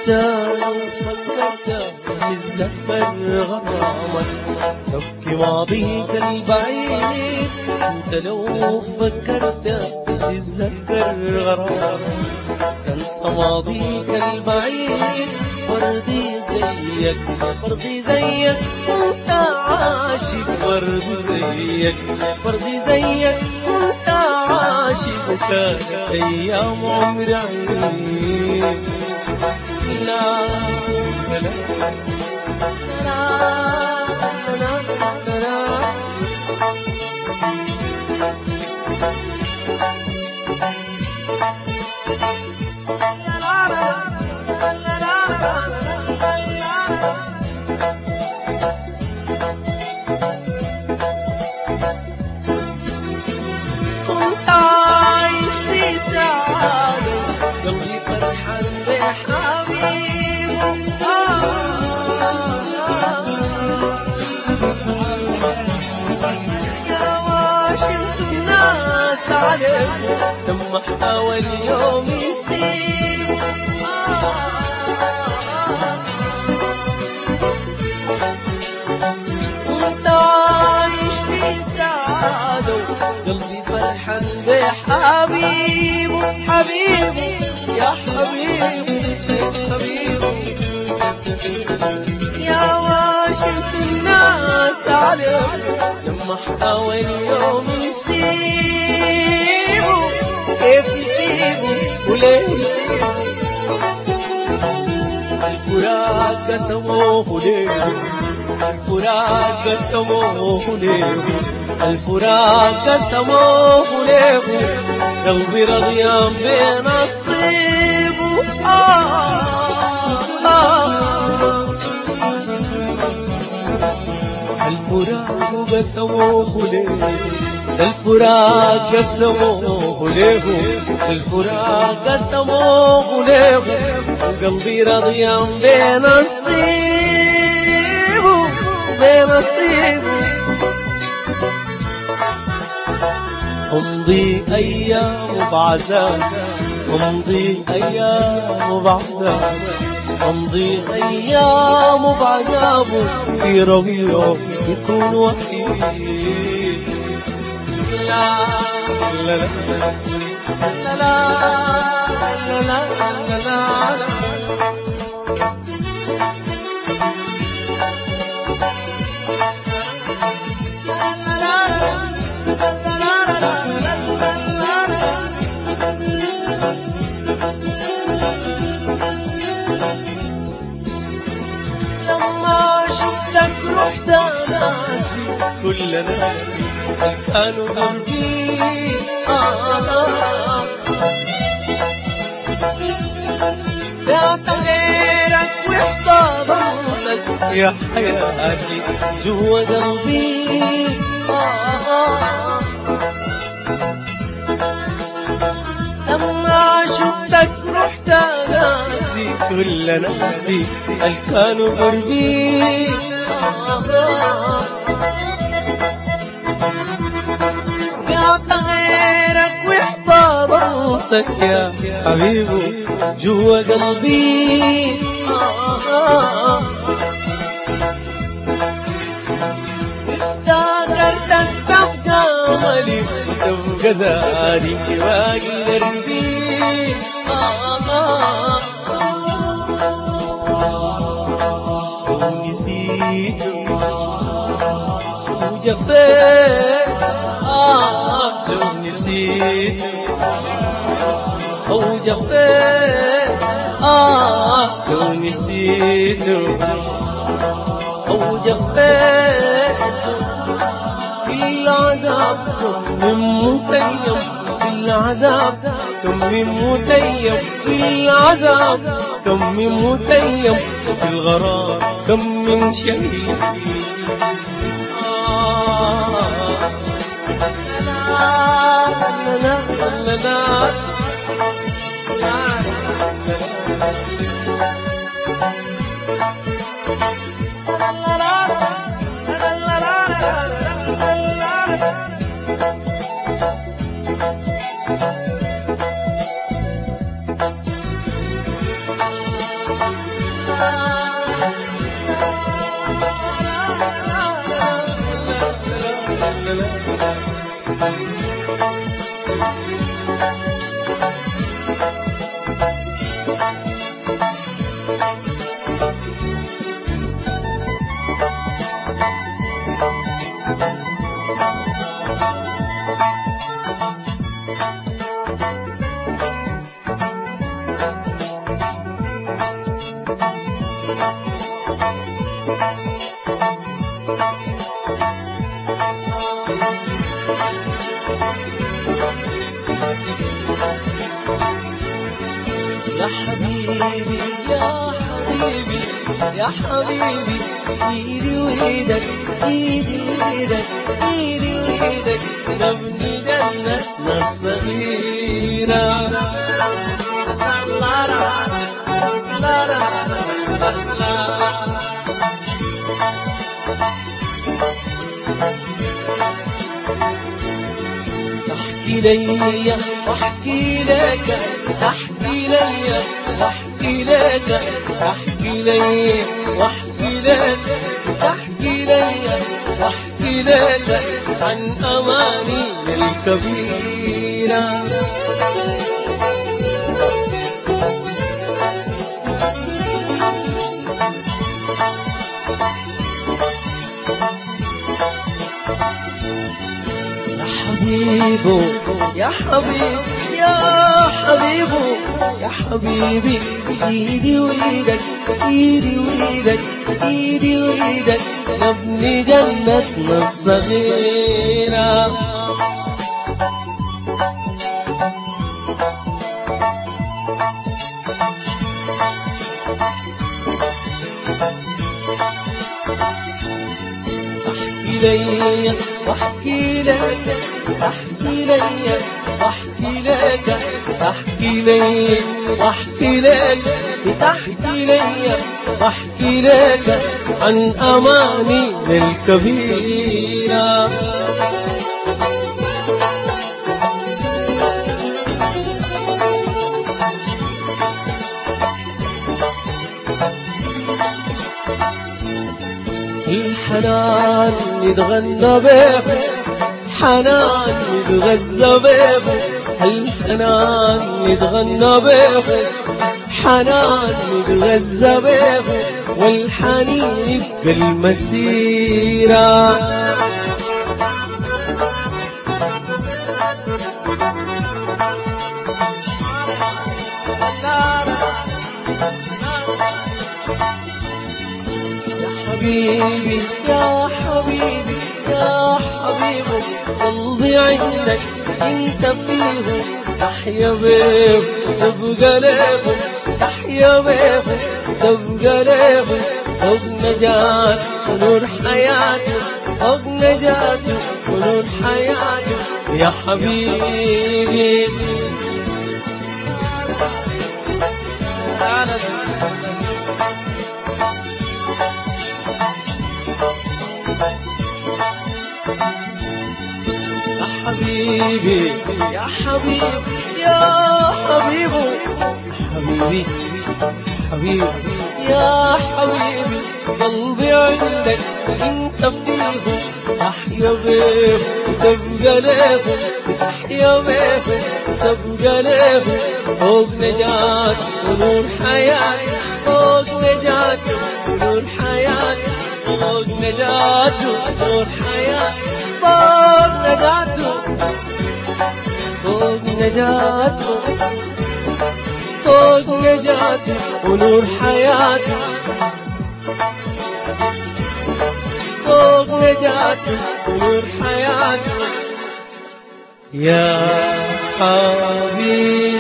لو فكرت بالزفر غرامك تبكي ماضيك البعيد انت لو فكرت بالزفر غرامك تنسى ماضيك البعيد وردي زيك وردي زيك وانت عاشق وردي زيك وردي زيك وانت عاشق وكانت ايام عمر عيد لا لا لا لا لا لا كنت عايش في سعادة قلبي فرحان بحبيبي يا واشفت الناس عليك لما حاول يوم يسيب كنت عايش في سعادة قلبي فرحان بحبيبه حبيبي يا حبيبي حبيبي يا واشف الناس عليك لما حاول يوم يسيبه كيف يسيبه وليه يسيبه الفراق قسموه ليه الفراق قسموه ليه الفراق قسموه ليه قلبي رضيان بنصيبه آه آه الفراق قسموه ليه الفراق قسموه ليه الفراق قسموه ليه قلبي رضيان بنصيبه بنصيبه امضي ايام بعذاب امضي ايام بعذاب امضي ايام بعذاب في ربيع يكون وحيد لا لا لا لا لا لا لا لا لا لما شفتك رحت ناسي كل ناسي كانوا قلبي آه بعت غيرك واحتضنتك يا حياتي جوا قلبي آه لما شفتك رحت ناسي كل ناسي اللي كانوا قربي بعت غيرك واحتضنتك يا حبيبي جوا قلبي افتكرتك تبقى مالي وتبقى زاري باقي قلبي ونسيت وجفيت آه لو نسيت أو جفيت آه لو نسيت أو جفيت في العذاب من متيم في العذاب كم من متيم في العذاب كم من متيم في الغرام كم من شهيد آه لا لا لا لا يا حبيبي يا حبيبي يا حبيبي ايدي وايدك ايدي وايدك ايدي وايدك نبني جنتنا الصغيرة لا لا لا لا لا احكي لي واحكي لك احكي لي واحكي لك احكي لي واحكي لك احكي لي واحكي لك عن اماني الكبيره يا حبيبو يا حبيب يا حبيبو يا حبيبي ايدي وايدك ايدي وايدك ايدي وايدك نبني جنتنا الصغيرة احكي لي واحكي لك احكي لي واحكي لك احكي لي واحكي لك تحكي لي واحكي لك عن اماني الكبيره الحنان يتغنى به حنان يتغذى به الحنان يتغنى به حنان يتغذى به والحنين يبقى المسيرة حبيبي يا حبيبي يا حبيبي قلبي عندك انت فيه تحيا بيه تبقى ليه تحيا بيه تبقى ليه فوق نجاة ونور حياته فوق نجاته ونور حياته يا حبيبي يا حبيبي يا حبيبي يا حبيبي حبيبي حبيبي يا حبيبي قلبي عندك انت فيه تحيا بيه تبقى ليه تحيا بيه تبقى ليه فوق نجاة ونور حياة فوق نجاة ونور حياة فوق نجاة ونور حياة فوق نجاته فوق نجاته فوق نجاته ونور حياته فوق نجاته ونور حياته يا حبيبي